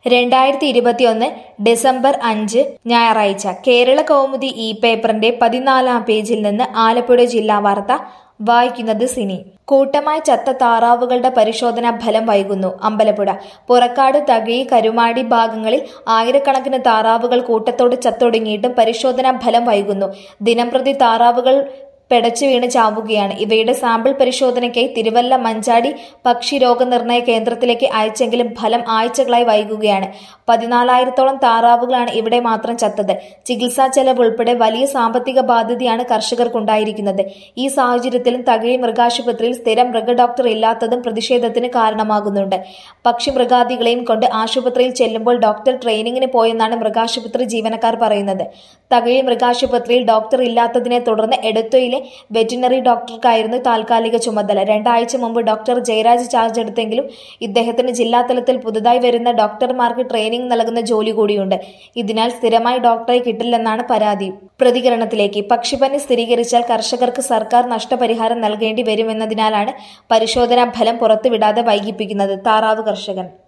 രണ്ടായിരത്തി ഇരുപത്തിയൊന്ന് ഡിസംബർ അഞ്ച് ഞായറാഴ്ച കേരള കൗമുദി ഇ പേപ്പറിന്റെ പതിനാലാം പേജിൽ നിന്ന് ആലപ്പുഴ ജില്ലാ വാർത്ത വായിക്കുന്നത് സിനി കൂട്ടമായി ചത്ത താറാവുകളുടെ പരിശോധനാ ഫലം വൈകുന്നു അമ്പലപ്പുഴ പുറക്കാട് തകഴി കരുമാടി ഭാഗങ്ങളിൽ ആയിരക്കണക്കിന് താറാവുകൾ കൂട്ടത്തോട് ചത്തൊടുങ്ങിയിട്ടും പരിശോധനാ ഫലം വൈകുന്നു ദിനംപ്രതി താറാവുകൾ പെടച്ചു വീണ് ചാവുകയാണ് ഇവയുടെ സാമ്പിൾ പരിശോധനയ്ക്കായി തിരുവല്ല മഞ്ചാടി പക്ഷി രോഗനിർണയ കേന്ദ്രത്തിലേക്ക് അയച്ചെങ്കിലും ഫലം ആഴ്ചകളായി വൈകുകയാണ് പതിനാലായിരത്തോളം താറാവുകളാണ് ഇവിടെ മാത്രം ചത്തത് ചികിത്സാ ചെലവ് ഉൾപ്പെടെ വലിയ സാമ്പത്തിക ബാധ്യതയാണ് കർഷകർക്കുണ്ടായിരിക്കുന്നത് ഈ സാഹചര്യത്തിലും തകഴി മൃഗാശുപത്രിയിൽ സ്ഥിരം മൃഗ ഡോക്ടർ ഇല്ലാത്തതും പ്രതിഷേധത്തിന് കാരണമാകുന്നുണ്ട് പക്ഷി മൃഗാദികളെയും കൊണ്ട് ആശുപത്രിയിൽ ചെല്ലുമ്പോൾ ഡോക്ടർ ട്രെയിനിങ്ങിന് പോയെന്നാണ് മൃഗാശുപത്രി ജീവനക്കാർ പറയുന്നത് തകഴി മൃഗാശുപത്രിയിൽ ഡോക്ടർ ഇല്ലാത്തതിനെ തുടർന്ന് എടത്വയിലെ വെറ്റിനറി ഡോക്ടർക്കായിരുന്നു താൽക്കാലിക ചുമതല രണ്ടാഴ്ച മുമ്പ് ഡോക്ടർ ജയരാജ് ചാർജ് എടുത്തെങ്കിലും ഇദ്ദേഹത്തിന് ജില്ലാതലത്തിൽ പുതുതായി വരുന്ന ഡോക്ടർമാർക്ക് ട്രെയിനിംഗ് നൽകുന്ന ജോലി കൂടിയുണ്ട് ഇതിനാൽ സ്ഥിരമായി ഡോക്ടറെ കിട്ടില്ലെന്നാണ് പരാതി പ്രതികരണത്തിലേക്ക് പക്ഷിപ്പനി സ്ഥിരീകരിച്ചാൽ കർഷകർക്ക് സർക്കാർ നഷ്ടപരിഹാരം നൽകേണ്ടി വരുമെന്നതിനാലാണ് പരിശോധനാ ഫലം പുറത്തുവിടാതെ വൈകിപ്പിക്കുന്നത് താറാവ് കർഷകൻ